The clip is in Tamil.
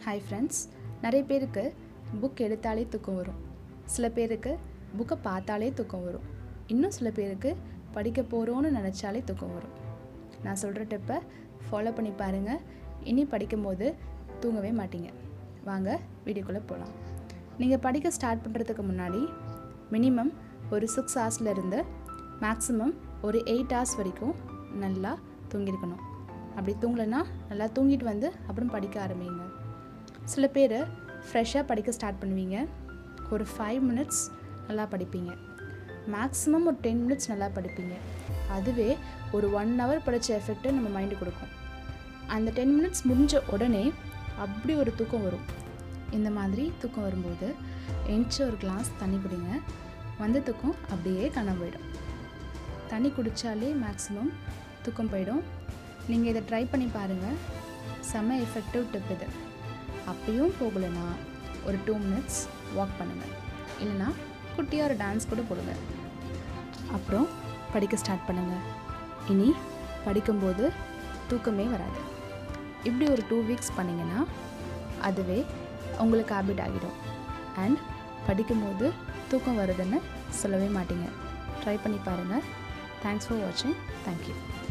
ஹாய் ஃப்ரெண்ட்ஸ் நிறைய பேருக்கு புக் எடுத்தாலே தூக்கம் வரும் சில பேருக்கு புக்கை பார்த்தாலே தூக்கம் வரும் இன்னும் சில பேருக்கு படிக்க போகிறோன்னு நினச்சாலே தூக்கம் வரும் நான் சொல்கிற டிப்பை ஃபாலோ பண்ணி பாருங்கள் இனி படிக்கும்போது தூங்கவே மாட்டீங்க வாங்க வீடியோக்குள்ளே போகலாம் நீங்கள் படிக்க ஸ்டார்ட் பண்ணுறதுக்கு முன்னாடி மினிமம் ஒரு சிக்ஸ் ஹவர்ஸ்லேருந்து மேக்ஸிமம் ஒரு எயிட் ஹவர்ஸ் வரைக்கும் நல்லா தூங்கியிருக்கணும் அப்படி தூங்கலைன்னா நல்லா தூங்கிட்டு வந்து அப்புறம் படிக்க ஆரம்பிங்க சில பேர் ஃப்ரெஷ்ஷாக படிக்க ஸ்டார்ட் பண்ணுவீங்க ஒரு ஃபைவ் மினிட்ஸ் நல்லா படிப்பீங்க மேக்ஸிமம் ஒரு டென் மினிட்ஸ் நல்லா படிப்பீங்க அதுவே ஒரு ஒன் ஹவர் படித்த எஃபெக்ட்டை நம்ம மைண்டு கொடுக்கும் அந்த டென் மினிட்ஸ் முடிஞ்ச உடனே அப்படி ஒரு தூக்கம் வரும் இந்த மாதிரி தூக்கம் வரும்போது எந்திச்சு ஒரு கிளாஸ் தண்ணி குடிங்க வந்த தூக்கம் அப்படியே காணாம போயிடும் தண்ணி குடித்தாலே மேக்ஸிமம் தூக்கம் போயிடும் நீங்கள் இதை ட்ரை பண்ணி பாருங்கள் செம்ம எஃபெக்டிவ் டிப் இது அப்பயும் போகலைன்னா ஒரு டூ மினிட்ஸ் வாக் பண்ணுங்கள் இல்லைன்னா குட்டியாக ஒரு டான்ஸ் கூட போடுங்க அப்புறம் படிக்க ஸ்டார்ட் பண்ணுங்கள் இனி படிக்கும்போது தூக்கமே வராது இப்படி ஒரு டூ வீக்ஸ் பண்ணிங்கன்னா அதுவே உங்களுக்கு ஹேபிட் ஆகிடும் அண்ட் படிக்கும்போது தூக்கம் வருதுன்னு சொல்லவே மாட்டீங்க ட்ரை பண்ணி பாருங்கள் தேங்க்ஸ் ஃபார் வாட்சிங் தேங்க்யூ